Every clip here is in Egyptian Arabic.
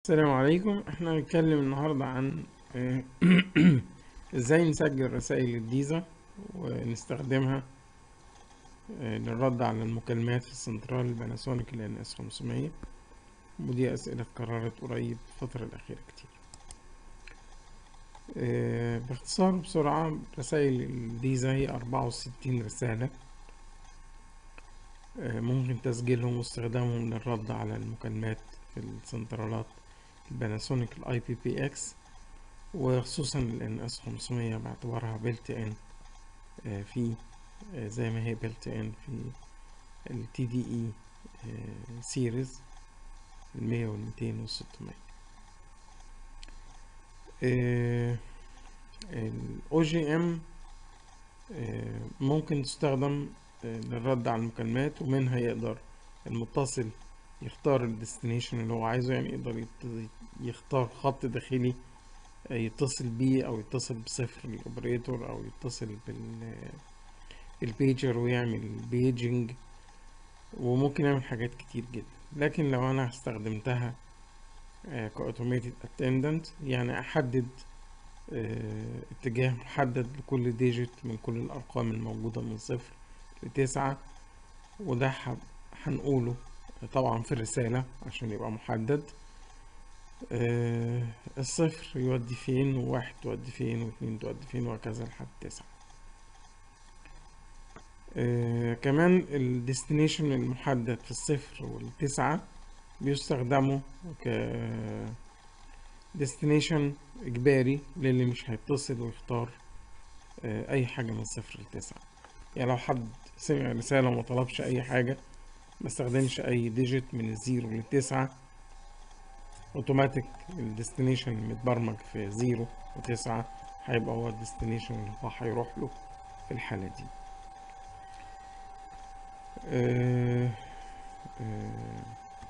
السلام عليكم احنا هنتكلم النهاردة عن آه، ازاي نسجل رسائل الديزا ونستخدمها آه، للرد على المكالمات في السنترال الباناسونيك ال NS 500 ودي أسئلة اتكررت قريب الفترة الأخيرة كتير آه، باختصار بسرعة رسائل الديزا هي أربعة وستين رسالة آه، ممكن تسجيلهم واستخدامهم للرد على المكالمات في السنترالات الباناسونيك الاي بي بي اكس وخصوصا ال ان اس 500 باعتبارها بيلت ان في آه، زي ما هي بيلت ان في ال تي دي اي سيريز المية والميتين والستمية الاو جي ام ممكن تستخدم آه، للرد على المكالمات ومنها يقدر المتصل يختار الديستنيشن اللي هو عايزه يعني يقدر يت- يختار خط داخلي آه، يتصل بيه او يتصل بصفر الاوبريتور او يتصل بال بالبيجر ويعمل بيجنج وممكن يعمل حاجات كتير جدا لكن لو انا استخدمتها كاوتوميتد اتندنت يعني احدد آه، اتجاه محدد لكل ديجيت من كل الارقام الموجودة من صفر لتسعة وده ح- هنقوله طبعا في الرسالة عشان يبقى محدد آه، الصفر يودي فين وواحد تودي فين واتنين تودي فين وهكذا لحد تسعة آه، كمان الديستنيشن المحدد في الصفر والتسعة بيستخدموا ك ديستنيشن إجباري للي مش هيتصل ويختار آه، أي حاجة من صفر لتسعة يعني لو حد سمع رسالة وما طلبش أي حاجة ما استخدمش أي ديجيت من الزيرو للتسعة اوتوماتيك الديستنيشن متبرمج في زيرو وتسعة هيبقى هو الديستنيشن اللي هو هيروح له في الحالة دي آه، آه،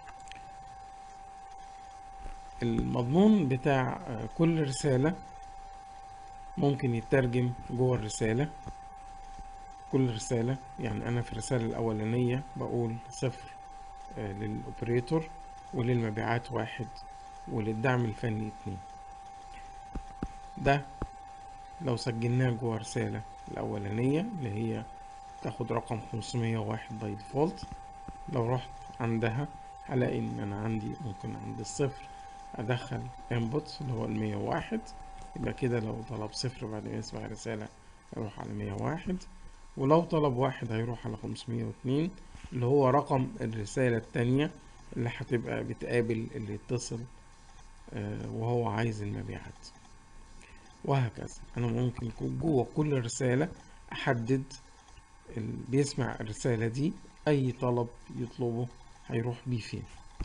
المضمون بتاع آه، كل رسالة ممكن يترجم جوه الرسالة كل رسالة يعني أنا في الرسالة الأولانية بقول صفر آه، للأوبريتور وللمبيعات واحد وللدعم الفني اتنين ده لو سجلناه جوه الرسالة الأولانية اللي هي تاخد رقم 501 باي ديفولت لو رحت عندها هلاقي إن أنا عندي ممكن عند الصفر أدخل input اللي هو المية واحد يبقى كده لو طلب صفر بعد ما يسمع الرسالة هيروح على مية واحد ولو طلب واحد هيروح على 502 اللي هو رقم الرسالة التانية اللي هتبقى بتقابل اللي يتصل آه، وهو عايز المبيعات وهكذا أنا ممكن يكون جوه كل رسالة أحدد اللي بيسمع الرسالة دي أي طلب يطلبه هيروح بيه فين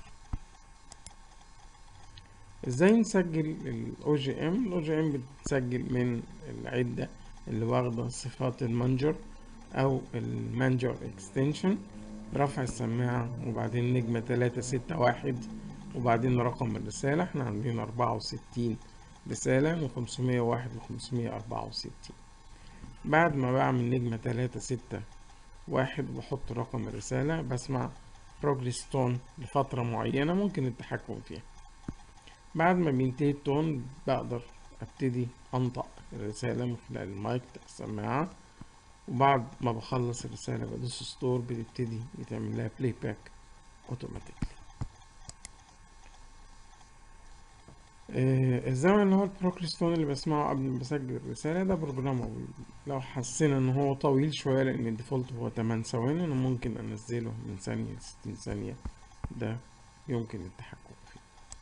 ازاي نسجل ال OGM ال OGM بتسجل من العدة اللي واخدة صفات المانجر أو المانجر اكستنشن برفع السماعة وبعدين نجمة تلاتة ستة واحد وبعدين رقم الرسالة احنا عاملين أربعة وستين رسالة من خمسمية واحد لخمسمية أربعة وستين بعد ما بعمل نجمة تلاتة ستة واحد وبحط رقم الرسالة بسمع بروجريس تون لفترة معينة ممكن التحكم فيها بعد ما بينتهي التون بقدر ابتدي انطق الرسالة من خلال المايك بتاع السماعة وبعد ما بخلص الرسالة بدوس ستور بتبتدي يتعمل لها بلاي باك اوتوماتيكلي الزمن اللي هو البروكريستون اللي بسمعه قبل ما بسجل الرسالة ده بروجرامابل لو حسينا ان هو طويل شوية لان الديفولت هو 8 ثواني انا ممكن انزله من ثانية لستين ثانية ده يمكن التحكم فيه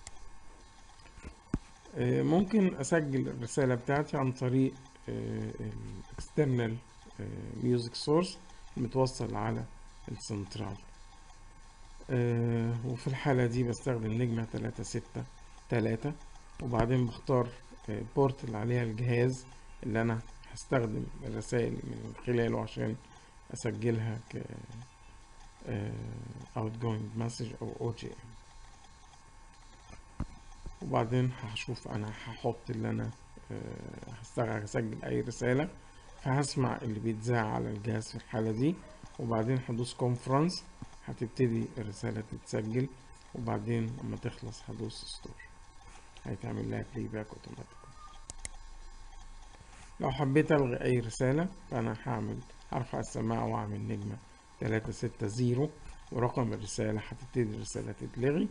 آه، ممكن اسجل الرسالة بتاعتي عن طريق الاكسترنال ميوزك سورس المتوصل على السنترال آه، وفي الحالة دي بستخدم نجمة تلاتة ستة تلاتة وبعدين بختار آه، بورت اللي عليها الجهاز اللي أنا هستخدم الرسائل من خلاله عشان أسجلها ك آه، outgoing message أو OGM وبعدين هشوف أنا هحط اللي أنا آه، هستغل هسجل أي رسالة فهسمع اللي بيتذاع على الجهاز في الحالة دي وبعدين هدوس كونفرنس هتبتدي الرسالة تتسجل وبعدين لما تخلص هدوس ستور هيتعمل لها بلاي باك اوتوماتيك لو حبيت الغي اي رسالة فانا هعمل هرفع السماعة واعمل نجمة تلاتة ستة زيرو ورقم الرسالة هتبتدي الرسالة تتلغي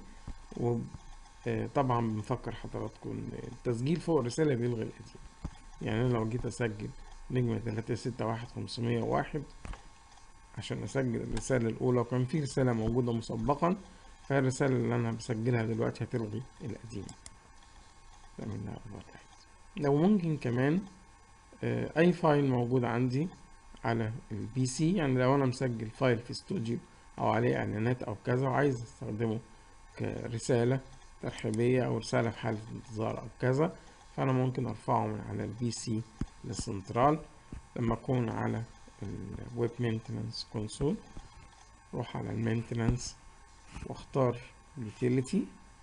وطبعا بنفكر حضراتكم إن التسجيل فوق الرسالة بيلغي القديم يعني أنا لو جيت أسجل نجمة تلاتة ستة واحد خمسمية واحد عشان أسجل الرسالة الأولى وكان في رسالة موجودة مسبقا فالرسالة اللي أنا بسجلها دلوقتي هتلغي القديمة تعمل لها override. لو ممكن كمان آه، أي فايل موجود عندي على البي سي يعني لو أنا مسجل فايل في استوديو أو عليه إعلانات أو كذا وعايز أستخدمه كرسالة ترحيبية أو رسالة في حالة انتظار أو كذا فأنا ممكن أرفعه من على البي سي للسنترال لما أكون على الويب مينتنانس كونسول أروح على المينتنانس واختار utility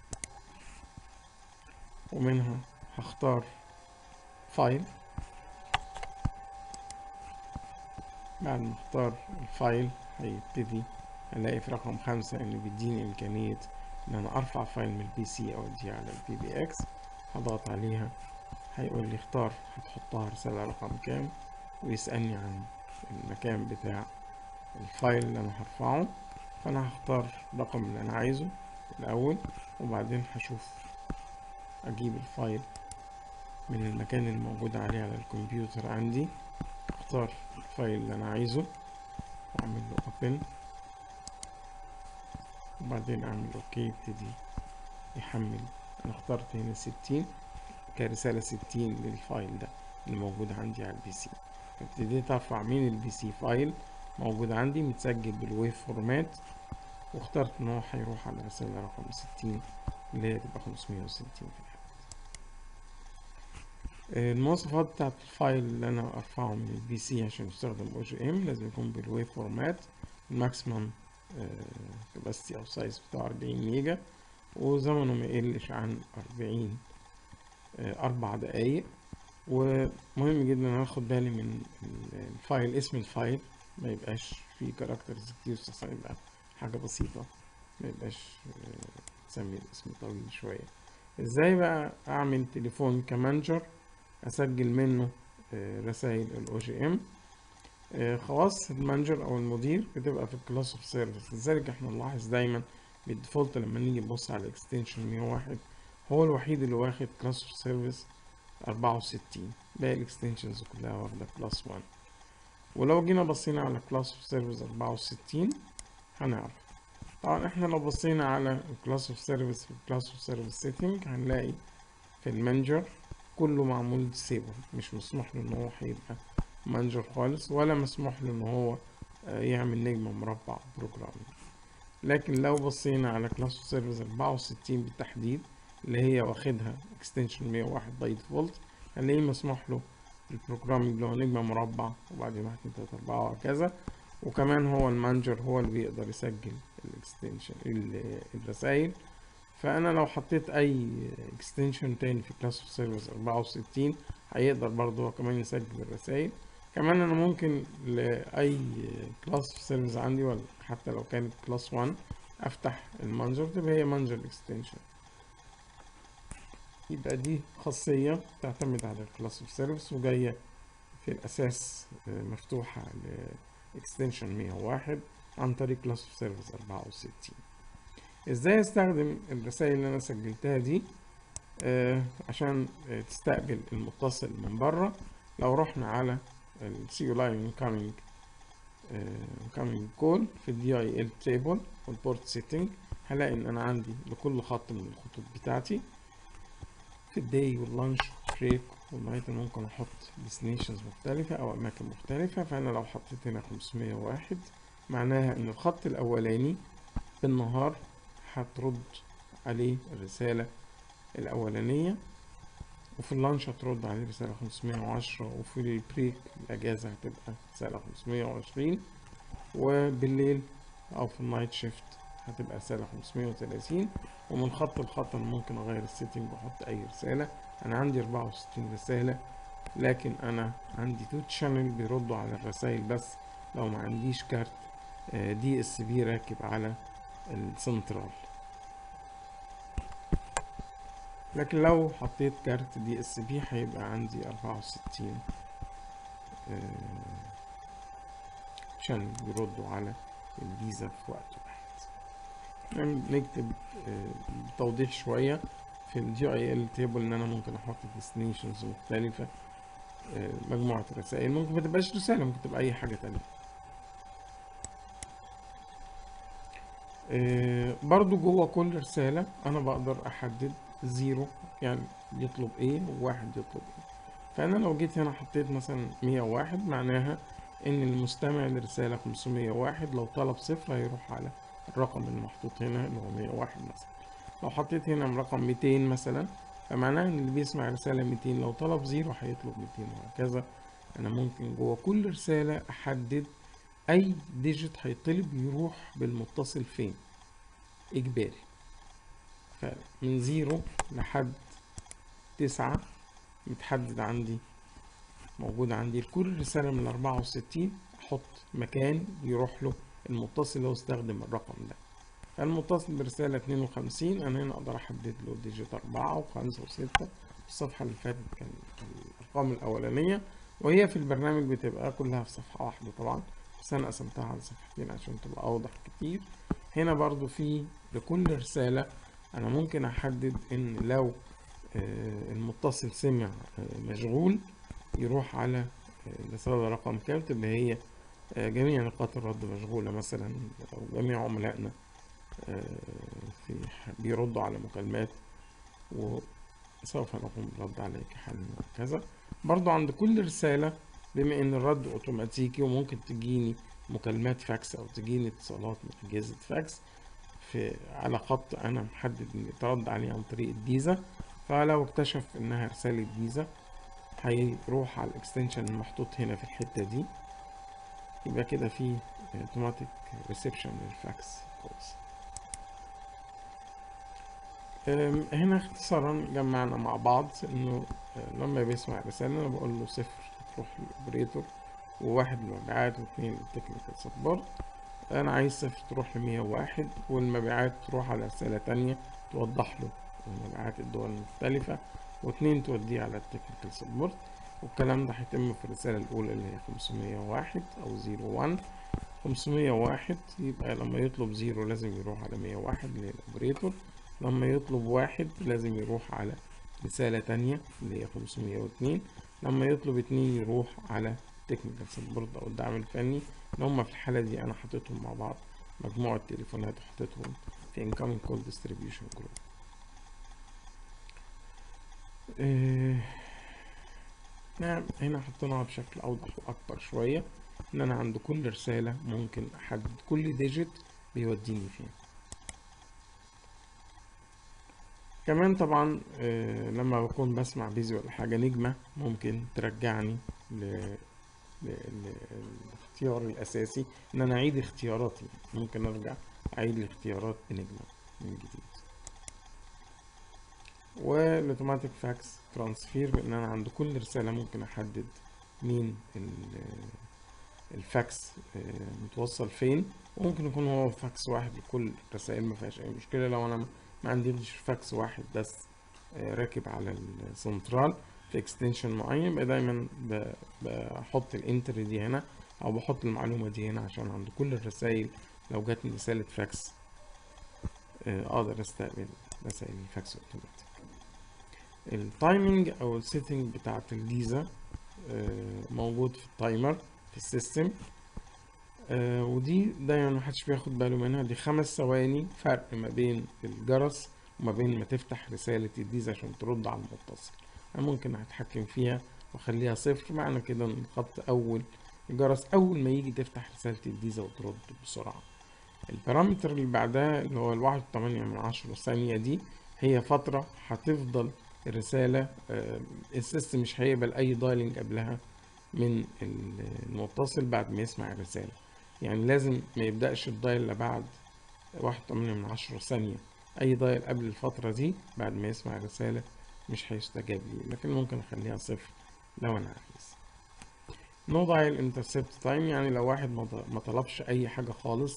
ومنها هختار فايل بعد ما اختار الفايل هيبتدي الاقي في رقم خمسة ان بيديني امكانية ان انا ارفع فايل من البي سي او دي على البي بي اكس هضغط عليها هيقول لي اختار هتحطها رسالة رقم كام ويسألني عن المكان بتاع الفايل اللي انا هرفعه فانا هختار الرقم اللي انا عايزه الاول وبعدين هشوف اجيب الفايل من المكان الموجود عليه على الكمبيوتر عندي اختار الفايل اللي انا عايزه واعمل له open وبعدين اعمل اوكي يبتدي يحمل انا اخترت هنا ستين كرسالة ستين للفايل ده اللي موجود عندي على البي سي ابتديت ارفع من البي سي فايل موجود عندي متسجل بالويف فورمات واخترت ان هو هيروح على رسالة رقم ستين اللي هي تبقى خمسمية وستين في الحالة المواصفات بتاعت الفايل اللي انا ارفعه من البي سي عشان يستخدم او جي ام لازم يكون بالويف فورمات الماكسيمم كاباسيتي او سايز بتاعه 40 ميجا وزمنه ما يقلش عن 40 أربع دقايق ومهم جدا ان اخد بالي من الفايل اسم الفايل ما يبقاش فيه كاركترز كتير يبقى حاجة بسيطة ما يبقاش تسمي الاسم طويل شوية ازاي بقى اعمل تليفون كمانجر اسجل منه رسائل الاو جي ام خواص المانجر او المدير بتبقى في الكلاس اوف سيرفيس لذلك احنا نلاحظ دايما بالديفولت لما نيجي نبص على الاكستنشن 101 هو الوحيد اللي واخد كلاس اوف سيرفيس 64 باقي الاكستنشنز كلها واخده كلاس 1 ولو جينا بصينا على كلاس اوف سيرفيس 64 هنعرف طبعا احنا لو بصينا على الكلاس اوف سيرفيس في الكلاس اوف سيرفيس سيتنج هنلاقي في المانجر كله معمول ديسيبل مش مسموح له ان هو هيبقى مانجر خالص ولا مسموح له ان هو يعمل نجمة مربع بروجرامينج لكن لو بصينا على كلاس اوف سيرفيس 64 بالتحديد اللي هي واخدها اكستنشن 101 باي ديفولت هنلاقيه مسموح له البروجرامينج اللي هو نجمة مربع وبعدين واحد اتنين تلاتة أربعة وهكذا وكمان هو المانجر هو اللي بيقدر يسجل الاكستنشن الرسائل فانا لو حطيت اي اكستنشن تاني في كلاس اوف سيرفيس 64 هيقدر برضه هو كمان يسجل الرسائل كمان انا ممكن لاي كلاس اوف سيرفيس عندي ولا حتى لو كانت كلاس 1 افتح المانجر تبقى هي مانجر اكستنشن يبقى دي خاصية تعتمد على الكلاس اوف سيرفيس وجاية في الاساس مفتوحة لاكستنشن 101 عن طريق كلاس اوف سيرفيس 64 ازاي استخدم الرسائل اللي انا سجلتها دي آه عشان آه تستقبل المتصل من بره لو رحنا على السي لاين incoming incoming كول في الدي اي ال تيبل والبورت سيتنج هلاقي ان انا عندي لكل خط من الخطوط بتاعتي في الداي واللانش بريك والنايت ممكن احط ديستنيشنز مختلفة او اماكن مختلفة فانا لو حطيت هنا 501 معناها ان الخط الاولاني بالنهار هترد عليه الرسالة الأولانية وفي اللانش هترد عليه رسالة 510 وفي البريك الأجازة هتبقى رسالة 520 وبالليل أو في النايت شيفت هتبقى رسالة 530 ومن خط لخط أنا ممكن أغير السيتنج وأحط أي رسالة أنا عندي 64 رسالة لكن أنا عندي تو تشانل بيردوا على الرسائل بس لو ما عنديش كارت دي اس بي راكب على السنترال لكن لو حطيت كارت دي اس بي هيبقى عندي أربعة وستين عشان يردوا على الفيزا في وقت واحد يعني نكتب آه، توضيح شوية في الجي اي ال تيبل ان انا ممكن احط ديستنيشنز مختلفة آه، مجموعة رسائل ممكن ما تبقاش رسالة ممكن تبقى اي حاجة تانية آه، برضو جوه كل رسالة انا بقدر احدد زيرو يعني يطلب ايه وواحد يطلب ايه فانا لو جيت هنا حطيت مثلا مية وواحد معناها ان المستمع لرسالة خمسمية واحد لو طلب صفر هيروح على الرقم اللي محطوط هنا اللي هو مية واحد مثلا لو حطيت هنا رقم ميتين مثلا فمعناها ان اللي بيسمع رسالة ميتين لو طلب زيرو هيطلب ميتين وهكذا انا ممكن جوه كل رسالة احدد اي ديجيت هيطلب يروح بالمتصل فين اجباري فمن زيرو لحد تسعة متحدد عندي موجود عندي لكل رسالة من الأربعة وستين أحط مكان يروح له المتصل اللي هو استخدم الرقم ده فالمتصل برسالة اتنين وخمسين أنا هنا أقدر أحدد له ديجيت أربعة وخمسة وستة الصفحة اللي فاتت كان الأرقام الأولانية وهي في البرنامج بتبقى كلها في صفحة واحدة طبعا بس أنا قسمتها على صفحتين عشان تبقى أوضح كتير هنا برضو في لكل رسالة أنا ممكن أحدد إن لو آه، المتصل سمع آه، مشغول يروح على آه، الرسالة رقم كام اللي هي آه، جميع نقاط الرد مشغولة مثلا أو جميع عملائنا آه، في بيردوا على مكالمات وسوف نقوم بالرد عليك حالا وهكذا برضو عند كل رسالة بما ان الرد اوتوماتيكي وممكن تجيني مكالمات فاكس او تجيني اتصالات من اجهزة فاكس في على خط انا محدد ان يترد عليه عن طريق الفيزا فلو اكتشف انها رسالة فيزا هيروح على الاكستنشن المحطوط هنا في الحتة دي يبقى كده في اوتوماتيك ريسبشن للفاكس كولز أم، هنا اختصارا جمعنا مع بعض انه آه، لما بيسمع رسالة انا بقول له صفر تروح للاوبريتور وواحد للمبيعات واثنين للتكنيكال سبورت انا عايز صفر تروح لمية وواحد والمبيعات تروح على رسالة تانية توضح له مبيعات الدول المختلفة واتنين توديه على التكنيكال سبورت والكلام ده هيتم في الرسالة الأولى اللي هي خمسمية واحد أو زيرو وان خمسمية واحد يبقى لما يطلب زيرو لازم يروح على مية واحد اللي هي الأوبريتور لما يطلب واحد لازم يروح على رسالة تانية اللي هي خمسمية واتنين لما يطلب اتنين يروح على تكنيكال سبورت أو الدعم الفني اللي هما في الحالة دي أنا حاططهم مع بعض مجموعة تليفونات وحطيتهم في incoming call distribution group إيه، نعم هنا حطيناها بشكل أوضح وأكبر شوية إن أنا عند كل رسالة ممكن أحدد كل ديجيت بيوديني فين كمان طبعا آه، لما بكون بسمع بيزي ولا حاجة نجمة ممكن ترجعني ل... ل... ل... الاختيار الأساسي إن أنا أعيد اختياراتي ممكن أرجع أعيد الاختيارات بنجمة من جديد والاوتوماتيك فاكس ترانسفير بان انا عند كل رساله ممكن احدد مين ال- الفاكس آه، متوصل فين وممكن يكون هو فاكس واحد لكل الرسائل ما فيهاش اي مشكله لو انا ما عنديش فاكس واحد بس آه، راكب على السنترال في اكستنشن معين يبقى دايما ب- بحط الانتر دي هنا او بحط المعلومه دي هنا عشان عند كل الرسائل لو جاتني رساله فاكس آه، اقدر استقبل رسائل الفاكس اوتوماتيك التايمنج او السيتنج بتاعت الفيزا آه، موجود في التايمر في السيستم آه، ودي دايما محدش بياخد باله منها دي خمس ثواني فرق ما بين الجرس وما بين ما تفتح رسالة الفيزا عشان ترد على المتصل أنا ممكن أتحكم فيها وأخليها صفر معنى كده إن الخط أول الجرس أول ما يجي تفتح رسالة الفيزا وترد بسرعة البارامتر اللي بعدها اللي هو الواحد وتمانية من عشرة ثانية دي هي فترة هتفضل الرسالة آه، السيستم مش هيقبل أي دايلنج قبلها من المتصل بعد ما يسمع الرسالة يعني لازم ما يبدأش الدايل إلا بعد واحد وتمانية من عشرة ثانية أي دايل قبل الفترة دي بعد ما يسمع الرسالة مش هيستجاب لي لكن ممكن أخليها صفر لو أنا عايز نو دايل انترسبت تايم يعني لو واحد ما ط- ما طلبش أي حاجة خالص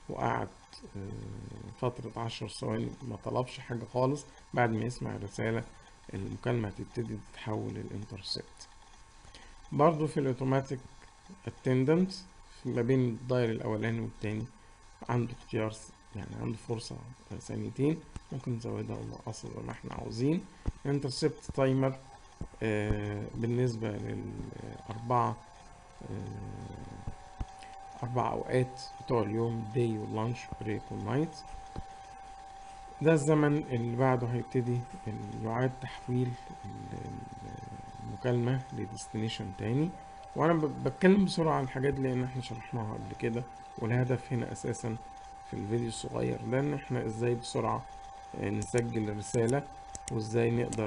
وقعد آه، فترة عشر ثواني ما طلبش حاجة خالص بعد ما يسمع الرسالة المكالمة هتبتدي تتحول للانترسبت برضو في الاوتوماتيك اتندنت ما بين الداير الاولاني والتاني عنده اختيار يعني عنده فرصة ثانيتين ممكن نزودها ونقصها زي ما احنا عاوزين انترسبت تايمر بالنسبة للأربعة آه، أربع أوقات بتوع اليوم داي واللانش بريك والنايت ده الزمن اللي بعده هيبتدي يعاد تحويل المكالمة لديستنيشن تاني وأنا بتكلم بسرعة عن الحاجات دي لأن احنا شرحناها قبل كده والهدف هنا أساسا في الفيديو الصغير ده إن احنا ازاي بسرعة نسجل الرسالة وازاي نقدر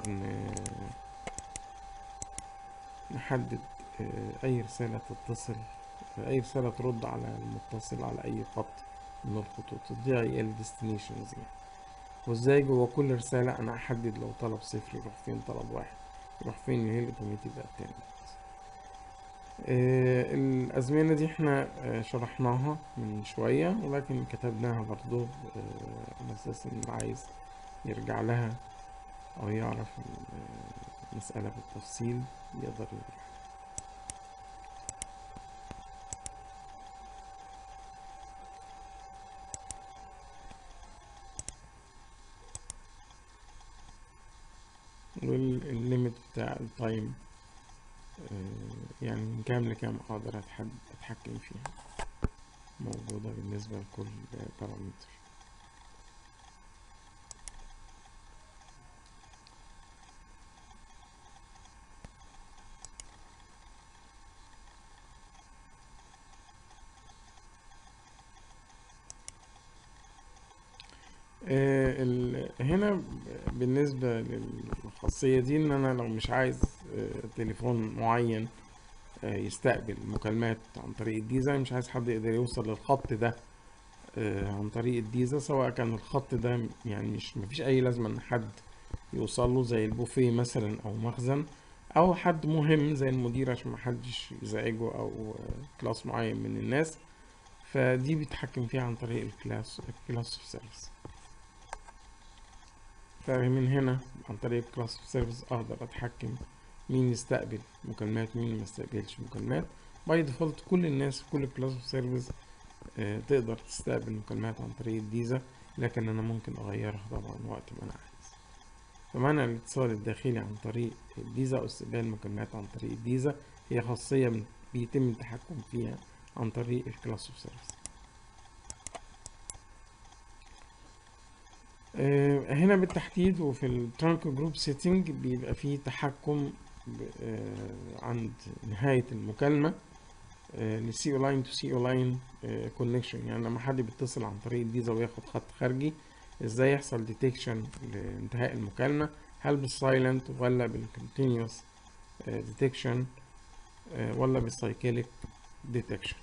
نحدد أي رسالة تتصل أي رسالة ترد على المتصل على أي خط من الخطوط دي هي الديستنيشنز يعني وازاي جوا كل رسالة أنا أحدد لو طلب صفر يروح فين طلب واحد يروح فين اللي هي الأوتوميتد اتندنت آه الأزمنة دي احنا آه شرحناها من شوية ولكن كتبناها برضو آه على أساس إن عايز يرجع لها أو يعرف المسألة بالتفصيل يقدر يرجع والليميت بتاع التايم يعني من كام لكام اقدر اتحكم فيها موجودة بالنسبة لكل بارامتر هنا بالنسبة للخاصية دي ان انا لو مش عايز تليفون معين يستقبل مكالمات عن طريق الديزا مش عايز حد يقدر يوصل للخط ده عن طريق الديزا سواء كان الخط ده يعني مش مفيش اي لازمة ان حد يوصل له زي البوفيه مثلا او مخزن او حد مهم زي المدير عشان محدش يزعجه او كلاس معين من الناس فدي بيتحكم فيها عن طريق الكلاس الكلاس اوف سيرفيس فمن هنا عن طريق كلاس اوف سيرفيس اقدر اتحكم مين يستقبل مكالمات مين ما يستقبلش مكالمات باي ديفولت كل الناس في كل كلاس اوف سيرفيس تقدر تستقبل مكالمات عن طريق الديزا لكن انا ممكن اغيرها طبعا وقت ما انا عايز فمنع الاتصال الداخلي عن طريق الديزا او استقبال مكالمات عن طريق الديزا هي خاصية بيتم التحكم فيها عن طريق الكلاس اوف سيرفيس هنا بالتحديد وفي الترانك جروب سيتنج بيبقى فيه تحكم عند نهاية المكالمة لسي او لاين تو سي او لاين كونكشن يعني لما حد بيتصل عن طريق الديزا وياخد خط خارجي ازاي يحصل ديتكشن لانتهاء المكالمة هل بالسايلنت ولا بالكونتينيوس ديتكشن ولا بالسايكليك ديتكشن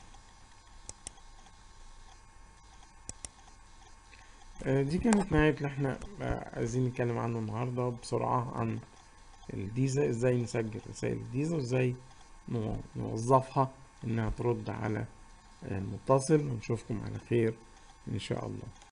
دي كانت نهاية اللي احنا عايزين نتكلم عنه النهاردة بسرعة عن الديزا ازاي نسجل رسائل الديزا وازاي نوظفها انها ترد على المتصل ونشوفكم على خير ان شاء الله